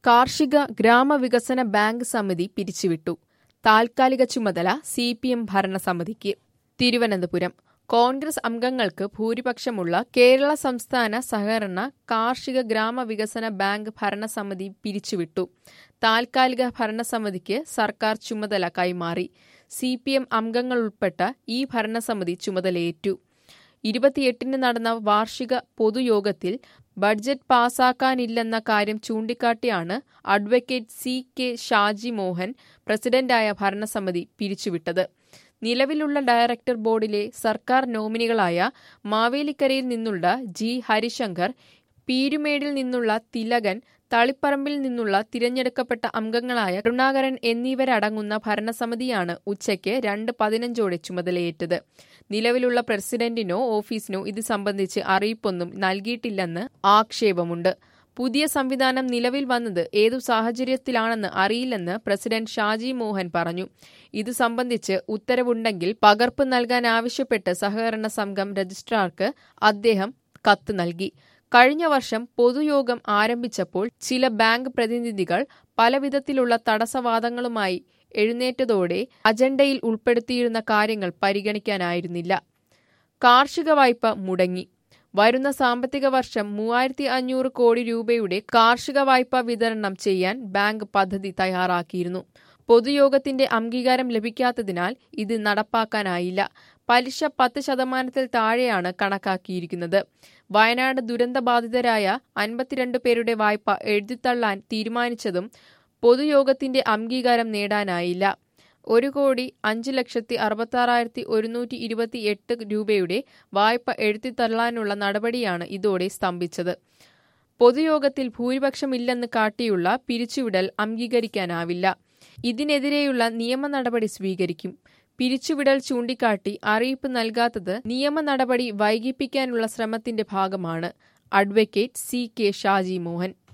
കാർഷിക ഗ്രാമവികസന ബാങ്ക് സമിതി പിരിച്ചുവിട്ടു താൽക്കാലിക ചുമതല സി പി എം ഭരണസമിതിക്ക് തിരുവനന്തപുരം കോൺഗ്രസ് അംഗങ്ങൾക്ക് ഭൂരിപക്ഷമുള്ള കേരള സംസ്ഥാന സഹകരണ കാർഷിക ഗ്രാമവികസന ബാങ്ക് ഭരണസമിതി പിരിച്ചുവിട്ടു താൽക്കാലിക ഭരണസമിതിക്ക് സർക്കാർ ചുമതല കൈമാറി സി പി എം അംഗങ്ങളുൾപ്പെട്ട ഈ ഭരണസമിതി ചുമതലയേറ്റു ഇരുപത്തിയെട്ടിന് നടന്ന വാർഷിക പൊതുയോഗത്തിൽ ബഡ്ജറ്റ് പാസാക്കാനില്ലെന്ന കാര്യം ചൂണ്ടിക്കാട്ടിയാണ് advocate C K Shaji Mohan പ്രസിഡന്റായ ഭരണസമിതി പിരിച്ചുവിട്ടത് നിലവിലുള്ള ഡയറക്ടർ ബോർഡിലെ സർക്കാർ നോമിനികളായ മാവേലിക്കരയിൽ നിന്നുള്ള ജി ഹരിശങ്കർ പീരുമേടിൽ നിന്നുള്ള തിലകൻ തളിപ്പറമ്പിൽ നിന്നുള്ള തിരഞ്ഞെടുക്കപ്പെട്ട അംഗങ്ങളായ കരുണാകരൻ എന്നിവരടങ്ങുന്ന ഭരണസമിതിയാണ് ഉച്ചയ്ക്ക് രണ്ട് പതിനഞ്ചോടെ ചുമതലയേറ്റത് നിലവിലുള്ള പ്രസിഡന്റിനോ ഓഫീസിനോ ഇത് സംബന്ധിച്ച് അറിയിപ്പൊന്നും നൽകിയിട്ടില്ലെന്ന് ആക്ഷേപമുണ്ട് പുതിയ സംവിധാനം നിലവിൽ വന്നത് ഏതു സാഹചര്യത്തിലാണെന്ന് അറിയില്ലെന്ന് പ്രസിഡന്റ് ഷാജി മോഹൻ പറഞ്ഞു ഇത് സംബന്ധിച്ച് ഉത്തരവുണ്ടെങ്കിൽ പകർപ്പ് നൽകാൻ ആവശ്യപ്പെട്ട് സഹകരണ സംഘം രജിസ്ട്രാർക്ക് അദ്ദേഹം കത്ത് നൽകി കഴിഞ്ഞ വർഷം പൊതുയോഗം ആരംഭിച്ചപ്പോൾ ചില ബാങ്ക് പ്രതിനിധികൾ പലവിധത്തിലുള്ള തടസ്സവാദങ്ങളുമായി എഴുന്നേറ്റതോടെ അജണ്ടയിൽ ഉൾപ്പെടുത്തിയിരുന്ന കാര്യങ്ങൾ പരിഗണിക്കാനായിരുന്നില്ല കാർഷിക വായ്പ മുടങ്ങി വരുന്ന സാമ്പത്തിക വർഷം മൂവായിരത്തി അഞ്ഞൂറ് കോടി രൂപയുടെ കാർഷിക വായ്പ വിതരണം ചെയ്യാൻ ബാങ്ക് പദ്ധതി തയ്യാറാക്കിയിരുന്നു പൊതുയോഗത്തിന്റെ അംഗീകാരം ലഭിക്കാത്തതിനാൽ ഇത് നടപ്പാക്കാനായില്ല പലിശ പത്ത് ശതമാനത്തിൽ താഴെയാണ് കണക്കാക്കിയിരിക്കുന്നത് വയനാട് ദുരന്തബാധിതരായ അൻപത്തിരണ്ട് പേരുടെ വായ്പ എഴുതിത്തള്ളാൻ തീരുമാനിച്ചതും പൊതുയോഗത്തിന്റെ അംഗീകാരം നേടാനായില്ല ഒരു കോടി അഞ്ച് ലക്ഷത്തി അറുപത്താറായിരത്തി ഒരുന്നൂറ്റി ഇരുപത്തി എട്ട് രൂപയുടെ വായ്പ എഴുതിത്തള്ളാനുള്ള നടപടിയാണ് ഇതോടെ സ്തംഭിച്ചത് പൊതുയോഗത്തിൽ ഭൂരിപക്ഷമില്ലെന്ന് കാട്ടിയുള്ള പിരിച്ചുവിടൽ അംഗീകരിക്കാനാവില്ല ഇതിനെതിരെയുള്ള നിയമ നടപടി സ്വീകരിക്കും പിരിച്ചുവിടൽ ചൂണ്ടിക്കാട്ടി അറിയിപ്പ് നൽകാത്തത് നിയമ നടപടി വൈകിപ്പിക്കാനുള്ള ശ്രമത്തിന്റെ ഭാഗമാണ് advocate C K Shaji Mohan